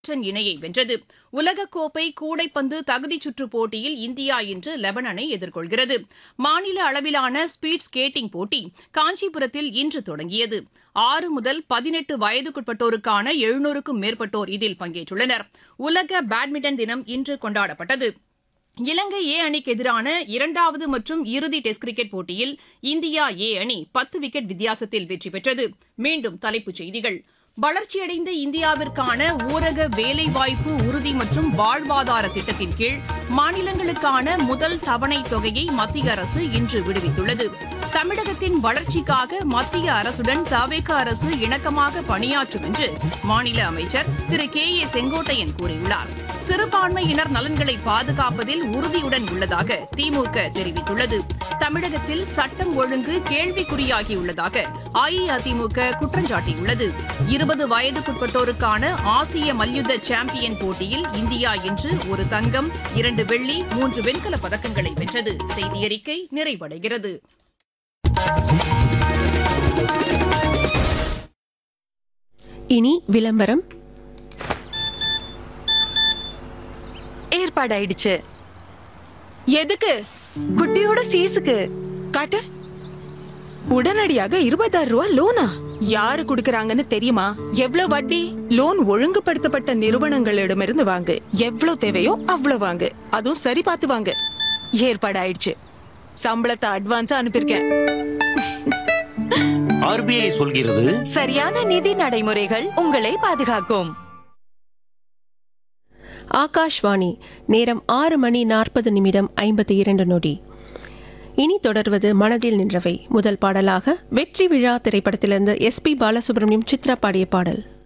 ton இணையை வென்றது உலகக்கோப்பை கூடைப்பந்து தகுதிச் சுற்றுப் போட்டியில் இந்தியா இன்று லெபனனை எதிர்கொள்கிறது மாநில அளவிலான ஸ்பீட் ஸ்கேட்டிங் போட்டி காஞ்சிபுரத்தில் இன்று தொடங்கியது ஆறு முதல் பதினெட்டு வயதுக்குட்பட்டோருக்கான எழுநூறுக்கும் மேற்பட்டோர் இதில் பங்கேற்றுள்ளனர் உலக பேட்மிண்டன் தினம் இன்று கொண்டாடப்பட்டது இலங்கை ஏ அணிக்கு எதிரான இரண்டாவது மற்றும் இறுதி டெஸ்ட் கிரிக்கெட் போட்டியில் இந்தியா ஏ அணி பத்து விக்கெட் வித்தியாசத்தில் வெற்றி பெற்றது மீண்டும் தலைப்புச் செய்திகள் வளர்ச்சியடைந்த இந்தியாவிற்கான ஊரக வேலைவாய்ப்பு உறுதி மற்றும் வாழ்வாதார திட்டத்தின் கீழ் மாநிலங்களுக்கான முதல் தவணைத் தொகையை மத்திய அரசு இன்று விடுவித்துள்ளது தமிழகத்தின் வளர்ச்சிக்காக மத்திய அரசுடன் தவேக அரசு இணக்கமாக பணியாற்றும் என்று மாநில அமைச்சர் திரு கே ஏ செங்கோட்டையன் கூறியுள்ளார் சிறுபான்மையினர் நலன்களை பாதுகாப்பதில் உறுதியுடன் உள்ளதாக திமுக தெரிவித்துள்ளது தமிழகத்தில் சட்டம் ஒழுங்கு கேள்விக்குறியாகியுள்ளதாக அஇஅதிமுக குற்றஞ்சாட்டியுள்ளது இருபது வயதுக்குட்பட்டோருக்கான ஆசிய மல்யுத்த சாம்பியன் போட்டியில் இந்தியா இன்று ஒரு தங்கம் இரண்டு வெள்ளி மூன்று வெண்கலப் பதக்கங்களை வென்றது செய்தியறிக்கை நிறைவடைகிறது இனி விளம்பரம் ஏற்பாடாயிடுச்சு எதுக்கு குட்டியோட ஃபீஸுக்கு காட்டு உடனடியாக இருபதாயிரம் ரூபாய் லோனா யாரு குடுக்கறாங்கன்னு தெரியுமா எவ்வளவு வட்டி லோன் ஒழுங்குபடுத்தப்பட்ட நிறுவனங்களிடமிருந்து வாங்கு எவ்வளவு தேவையோ அவ்வளவு வாங்கு அதுவும் சரி பார்த்து வாங்கு ஏற்பாடாயிடுச்சு சம்பளத்தை அட்வான்ஸா அனுப்பியிருக்கேன் ஆர்பிஐ சொல்கிறது சரியான நிதி நடைமுறைகள் உங்களை பாதுகாக்கும் ஆகாஷ்வாணி நேரம் ஆறு மணி நாற்பது நிமிடம் ஐம்பத்தி இரண்டு நொடி இனி தொடர்வது மனதில் நின்றவை முதல் பாடலாக வெற்றி விழா திரைப்படத்திலிருந்து எஸ் பி பாலசுப்ரமணியம் சித்ரா பாடிய பாடல்